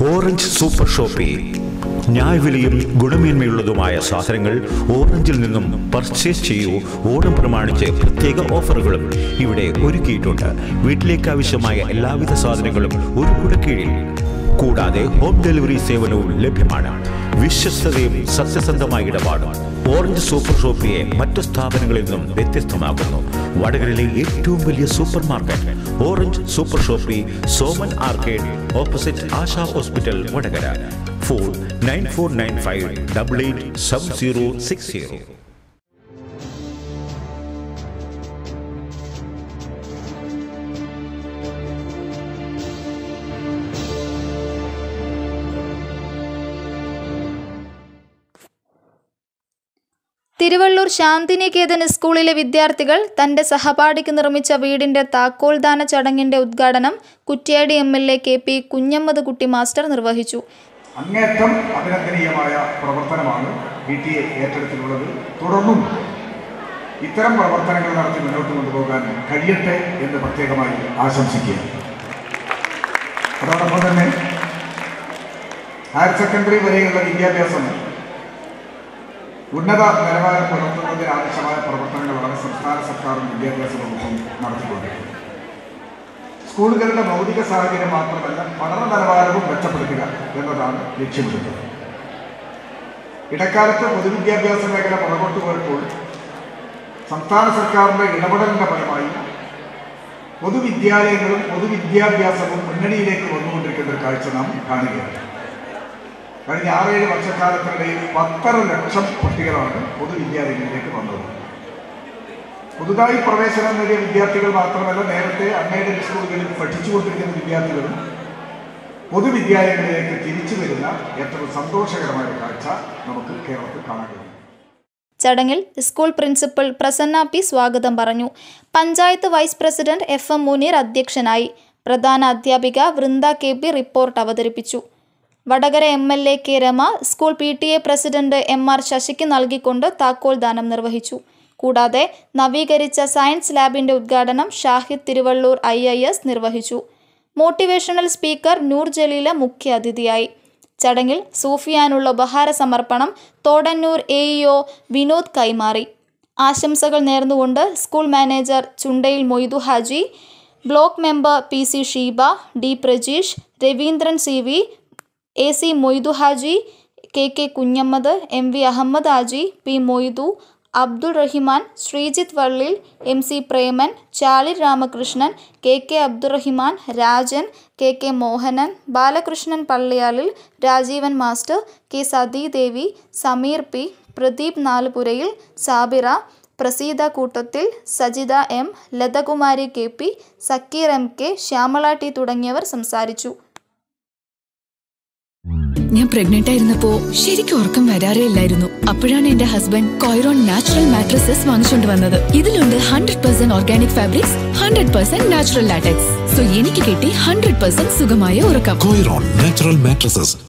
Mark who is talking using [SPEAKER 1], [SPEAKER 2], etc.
[SPEAKER 1] orange super shoppy ന്യായവിലയും ഗുണമേന്മയുള്ളതുമായ സാധനങ്ങൾ ഓറഞ്ചിൽ നിന്നും പർച്ചേസ് ചെയ്യൂ ഓണം പ്രമാണിച്ച് പ്രത്യേക ഓഫറുകളും ഇവിടെ ഒരുക്കിയിട്ടുണ്ട് വീട്ടിലേക്ക് ആവശ്യമായ എല്ലാവിധ സാധനങ്ങളും ഒരു കുടക്കീഴിൽ കൂടാതെ ഹോം ഡെലിവറി സേവനവും ലഭ്യമാണ് വിശ്വസ്തതയും സത്യസന്ധമായ ഇടപാടും ഓറഞ്ച് സൂപ്പർ ഷോപ്പിയെ മറ്റു സ്ഥാപനങ്ങളിൽ നിന്നും വ്യത്യസ്തമാക്കുന്നു വടകരയിലെ ഏറ്റവും വലിയ supermarket Orange super shoppy Soman arcade opposite Asha hospital Vadakara phone nine four nine five double eight seven zero six zero
[SPEAKER 2] Thiruvallur Santiniketan സ്കൂളിലെ വിദ്യാർത്ഥികൾ തന്റെ സഹപാഠിക്ക് നിർമ്മിച്ച വീടിന്റെ താക്കോൽദാന ചടങ്ങിന്റെ ഉദ്ഘാടനം Kuttiady M L A K P Kunhammad Kutty master നിർവഹിച്ചു
[SPEAKER 3] അങ്ങേറ്റം അഭിനന്ദനീയമായ പ്രവർത്തനമാണ് പി ടി എ ഏറ്റെടുത്തിട്ടുള്ളത് തുടർന്നും ഇത്തരം പ്രവർത്തനങ്ങൾ നടത്തി മുന്നോട്ട് കൊണ്ടുപോകാൻ കഴിയട്ടെ എന്ന് പ്രത്യേകമായി ആശംസിക്കുക അതോടൊപ്പം തന്നെ ഹയർ സെക്കൻഡറി വരെയുള്ള വിദ്യാഭ്യാസം ഉന്നത നിലവാരം പുലർത്തുന്നതിന് ആവശ്യമായ പ്രവർത്തനങ്ങളാണ് സംസ്ഥാന സർക്കാരും വിദ്യാഭ്യാസ വകുപ്പും നടത്തിക്കൊണ്ടിരിക്കുന്നത് സ്കൂളുകളുടെ ഭൗതിക സാഹചര്യം മാത്രമല്ല പഠന നിലവാരവും മെച്ചപ്പെടുത്തുക എന്നതാണ് ലക്ഷ്യമിടുന്നത് ഇടക്കാലത്ത് പൊതുവിദ്യാഭ്യാസ മേഖല പുറകോട്ട് പോയപ്പോൾ സംസ്ഥാന സർക്കാരിന്റെ ഇടപെടലിന്റെ ഫലമായി പൊതുവിദ്യാലയങ്ങളും പൊതുവിദ്യാഭ്യാസവും മുന്നണിയിലേക്ക് വന്നുകൊണ്ടിരിക്കുന്ന ഒരു കാഴ്ച നാം കാണുകയാണ് കഴിഞ്ഞ ആറേഴ് വർഷക്കാലത്തിനിടയിൽ പത്തര ലക്ഷം കുട്ടികളാണ് പൊതുവിദ്യാലയങ്ങളിലേക്ക് വന്നത് പുതുതായി പ്രവേശനം നേടിയ വിദ്യാർത്ഥികൾ മാത്രമല്ല നേരത്തെ അൺഎയ്ഡഡ് സ്കൂളുകളിൽ പഠിച്ചുകൊണ്ടിരിക്കുന്ന വിദ്യാർത്ഥികളും പൊതുവിദ്യാലയങ്ങളിലേക്ക് തിരിച്ചു വരുന്ന ഏറ്റവും സന്തോഷകരമായ ഒരു കാഴ്ച നമുക്ക് കേരളത്തിൽ കാണാൻ കഴിയും
[SPEAKER 2] ചടങ്ങിൽ സ്കൂൾ പ്രിൻസിപ്പൽ പ്രസന്ന പി സ്വാഗതം പറഞ്ഞു panchayat vice president F M Muneer അധ്യക്ഷനായി പ്രധാന അധ്യാപിക വൃന്ദ കെ പി റിപ്പോർട്ട് അവതരിപ്പിച്ചു Vadakara M L A K Rema school P T A president M R ശശിക്ക് നൽകിക്കൊണ്ട് താക്കോൽ ദാനം നിർവഹിച്ചു കൂടാതെ നവീകരിച്ച സയൻസ് ലാബിന്റെ ഉദ്ഘാടനം Shahid Thiruvallur I I S നിർവഹിച്ചു മോട്ടിവേഷണൽ സ്പീക്കർ നൂർ ജലീല മുഖ്യ അതിഥിയായി ചടങ്ങിൽ സൂഫിയാനുള്ള ഉപഹാര സമർപ്പണം തോടന്നൂർ എ ഇഒ വിനോദ് കൈമാറി ആശംസകൾ നേർന്നുകൊണ്ട് school manager Chundayil Moidu Haji block member P C Sheeba D Prajeesh Raveendran C V A C Moidu Haji K K Kunhammad M V Ahammad Haji P Moidu Abdul Rahiman Sreejith Vallil M C Preman Chali Ramakrishnan K K Abdurahiman Rajan K K Mohanan Balakrishnan Palliyalil Rajeevan master K Sathidevi Sameer P Pradeep Nalupurayil Sabira Praseetha കൂട്ടത്തിൽ Sajitha M Lathakumari K P Sakkeer M K Shyamala T തുടങ്ങിയവർ സംസാരിച്ചു
[SPEAKER 4] ഞാൻ pregnant ആയിരുന്നപ്പോ ശരിക്കും ഉറക്കം വരാറേ ഇല്ലായിരുന്നു അപ്പോഴാണ് എന്റെ husband Coiron natural mattresses വാങ്ങിച്ചുകൊണ്ട് വന്നത് ഇതിലുണ്ട് hundred percent organic fabrics hundred percent natural latex so എനിക്ക് കിട്ടി ഹൺഡ്രഡ് പെർസെന്റ് സുഖമായ ഉറക്കം
[SPEAKER 5] Coiron Natural Mattresses